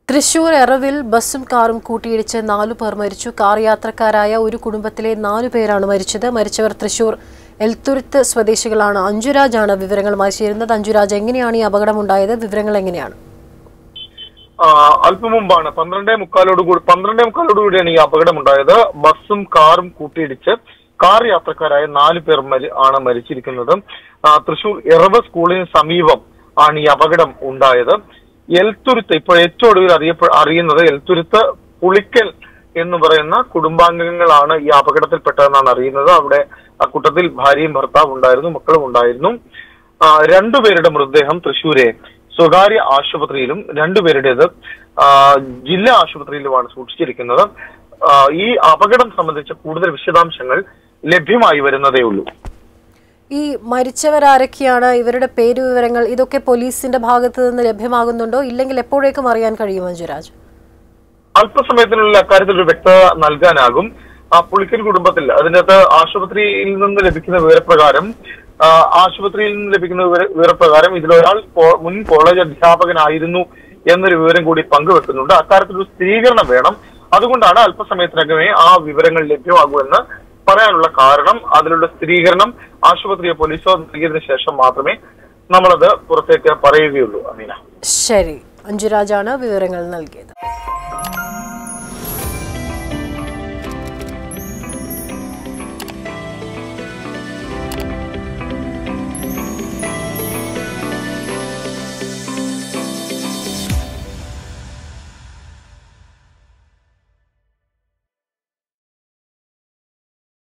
തൃശൂർ എറവിൽ ബസ്സും കാറും കൂട്ടിയിടിച്ച് നാലു പേർ മരിച്ചു കാർ യാത്രക്കാരായ ഒരു കുടുംബത്തിലെ നാലു പേരാണ് മരിച്ചത് മരിച്ചവർ തൃശൂർ എൽത്തുരുത്ത് സ്വദേശികളാണ് അഞ്ജുരാജാണ് വിവരങ്ങളുമായി ചേരുന്നത് അഞ്ജുരാജ് എങ്ങനെയാണ് ഈ അപകടമുണ്ടായത് വിവരങ്ങൾ എങ്ങനെയാണ് ആ, അല്പം മുമ്പാണ് പന്ത്രണ്ടേ മുക്കാലോട് കൂടി പന്ത്രണ്ടേ മുക്കാലോട് കൂടിയാണ് ഈ അപകടമുണ്ടായത് ബസ്സും കാറും കൂട്ടിയിടിച്ച് കാർ യാത്രക്കാരായ നാല് പേർ മരി- ആണ് മരിച്ചിരിക്കുന്നത് ആ, തൃശൂർ എറവ് സ്കൂളിന് സമീപം ആണ് ഈ അപകടം ഉണ്ടായത് എൽത്തുരുത്ത് ഇപ്പോൾ ഏറ്റവും ഒടുവിൽ അറിയപ്പെ അറിയുന്നത് എൽത്തുരുത്ത് പുളിക്കൽ എന്ന് പറയുന്ന കുടുംബാംഗങ്ങളാണ് ഈ അപകടത്തിൽപ്പെട്ടതെന്നാണ് അറിയുന്നത് അവിടെ അക്കൂട്ടത്തിൽ ഭാര്യയും ഭർത്താവും ഉണ്ടായിരുന്നു മക്കളും ഉണ്ടായിരുന്നു ആ, രണ്ടുപേരുടെ മൃതദേഹം തൃശൂരെ സ്വകാര്യ ആശുപത്രിയിലും രണ്ടുപേരുടേത് ആ, ജില്ലാ ആശുപത്രിയിലുമാണ് സൂക്ഷിച്ചിരിക്കുന്നത് ആ, ഈ അപകടം സംബന്ധിച്ച കൂടുതൽ വിശദാംശങ്ങൾ ലഭ്യമായി വരുന്നതേ ഉള്ളൂ ഈ മരിച്ചവരാരൊക്കെയാണ് ഇവരുടെ പേര് വിവരങ്ങൾ ഇതൊക്കെ പോലീസിന്റെ ഭാഗത്ത് നിന്ന് ലഭ്യമാകുന്നുണ്ടോ ഇല്ലെങ്കിൽ എപ്പോഴേക്കും അറിയാൻ കഴിയും അഞ്ജുരാജ് അല്പസമയത്തിനുള്ളിൽ അക്കാര്യത്തിൽ ഒരു വ്യക്തത നൽകാനാകും ആ പുളിക്കൽ കുടുംബത്തിൽ അതിനകത്ത് ആശുപത്രിയിൽ നിന്ന് ലഭിക്കുന്ന വിവരപ്രകാരം ആ, ആശുപത്രിയിൽ നിന്ന് ലഭിക്കുന്ന വിവര- വിവരപ്രകാരം ഇതിലൊരാൾ കോ- മുൻ കോളേജ് അധ്യാപകനായിരുന്നു എന്നൊരു വിവരം കൂടി പങ്കുവെക്കുന്നുണ്ട് അക്കാര്യത്തിൽ ഒരു സ്ഥിരീകരണം വേണം അതുകൊണ്ടാണ് അല്പസമയത്തിനകമേ ആ വിവരങ്ങൾ ലഭ്യമാകൂ പറയാനുള്ള കാരണം അതിലുള്ള സ്ഥിരീകരണം ആശുപത്രിയെ പോലീസോ നൽകിയതിനു ശേഷം മാത്രമേ നമ്മളത് പുറത്തേക്ക് പറയുകയുള്ളൂ അമീന ശരി അഞ്ജുരാജാണ് വിവരങ്ങൾ നൽകിയത്